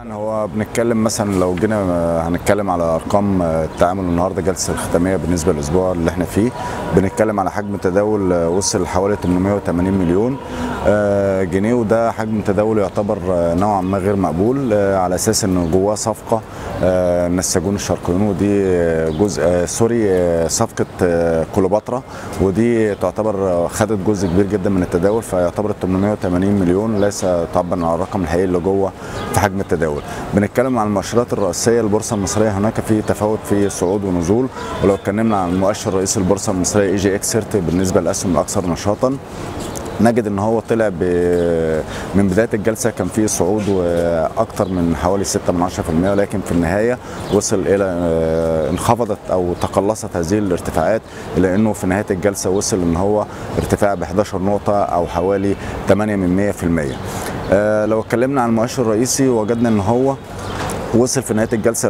يعني هو بنتكلم مثلا لو جينا هنتكلم على ارقام التعامل النهارده جلسه الختاميه بالنسبه للاسبوع اللي احنا فيه بنتكلم على حجم تداول وصل لحوالي 880 مليون جنيه وده حجم تداول يعتبر نوعا ما غير مقبول على اساس ان جواه صفقه النساجون الشرقيون ودي جزء سوري صفقه كليوباترا ودي تعتبر خدت جزء كبير جدا من التداول فيعتبر 880 مليون ليس طبعا على الرقم الحقيقي اللي جوه في حجم التداول بنتكلم عن المؤشرات الرئيسيه للبورصه المصريه هناك في تفاوت في صعود ونزول ولو اتكلمنا عن المؤشر الرئيسي للبورصه المصريه اي جي اكس بالنسبه للاسهم الاكثر نشاطا نجد ان هو طلع من بدايه الجلسه كان فيه صعود اكثر من حوالي 6 من 10% ولكن في النهايه وصل الى انخفضت او تقلصت هذه الارتفاعات الى انه في نهايه الجلسه وصل ان هو ارتفاع ب 11 نقطه او حوالي 8 من 100% لو اتكلمنا عن المؤشر الرئيسي وجدنا ان هو وصل في نهايه الجلسه ل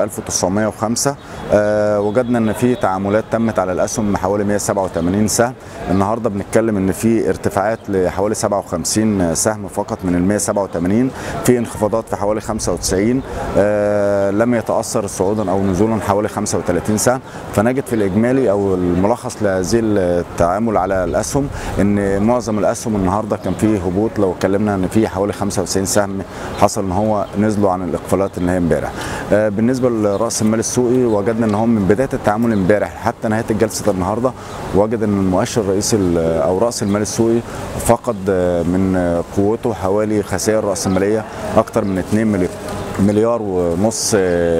12905 أه وجدنا ان في تعاملات تمت على الاسهم حوالي 187 سهم النهارده بنتكلم ان في ارتفاعات لحوالي 57 سهم فقط من ال 187 في انخفاضات في حوالي 95 أه لم يتاثر صعودا او نزولا حوالي 35 سهم فنجد في الاجمالي او الملخص لهذه التعامل على الاسهم ان معظم الاسهم النهارده كان فيه هبوط لو اتكلمنا ان في حوالي 95 سهم حصل ان هو نزلوا عن الاقفالات اللي هي امبارح آه بالنسبه لراس المال السوقي وجدنا ان هم من بدايه التعامل امبارح حتى نهايه الجلسه النهارده وجد ان المؤشر الرئيسي او راس المال السوقي فقد من قوته حوالي خسائر راسماليه اكثر من 2 مليون مليار ونص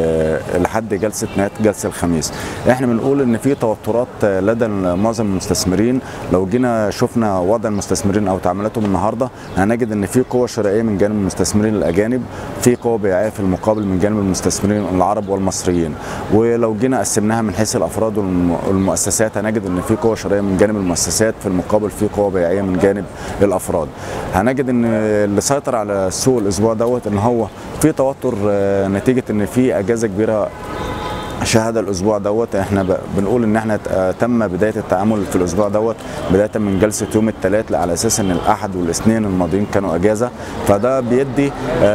لحد جلسه نهايه جلسه الخميس احنا بنقول ان في توترات لدى معظم المستثمرين لو جينا شفنا وضع المستثمرين او تعاملاتهم النهارده هنجد ان في قوه شرائيه من جانب المستثمرين الاجانب في قوه بيعيه في المقابل من جانب المستثمرين العرب والمصريين ولو جينا قسمناها من حيث الافراد والمؤسسات هنجد ان في قوه شرائيه من جانب المؤسسات في المقابل في قوه بيعيه من جانب الافراد هنجد ان اللي سيطر على السوق الاسبوع دوت ان هو في توتر نتيجه ان في اجازه كبيره شهد الاسبوع دوت احنا بنقول ان احنا تم بدايه التعامل في الاسبوع دوت بدايه من جلسه يوم الثلاث على اساس ان الاحد والاثنين الماضيين كانوا اجازه فده بيدي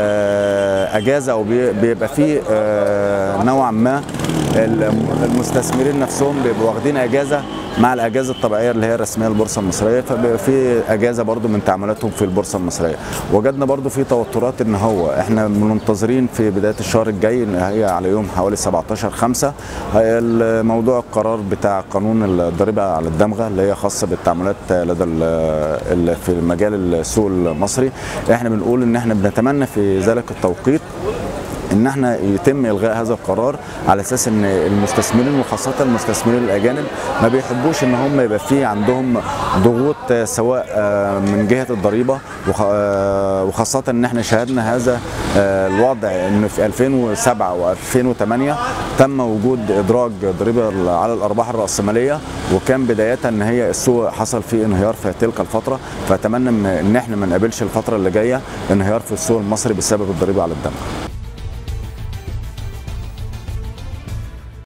اجازه او بيبقى فيه نوعا ما المستثمرين نفسهم بيبقوا واخدين اجازه مع الاجازه الطبيعيه اللي هي الرسميه للبورصه المصريه فبيبقى في اجازه برضو من تعاملاتهم في البورصه المصريه وجدنا برضو في توترات ان هو احنا منتظرين في بدايه الشهر الجاي اللي هي على يوم حوالي 17 5 الموضوع القرار بتاع قانون الضريبه على الدمغه اللي هي خاصه بالتعاملات لدى في مجال السوق المصري احنا بنقول ان احنا بنتمنى في ذلك التوقيت ان احنا يتم الغاء هذا القرار على اساس ان المستثمرين وخاصه المستثمرين الاجانب ما بيحبوش ان هم يبقى في عندهم ضغوط سواء من جهه الضريبه وخاصه ان احنا شاهدنا هذا الوضع ان في 2007 و2008 تم وجود ادراج ضريبه على الارباح الراسماليه وكان بدايه ان هي السوق حصل فيه انهيار في تلك الفتره فاتمنى ان احنا ما نقابلش الفتره اللي جايه انهيار في السوق المصري بسبب الضريبه على الدم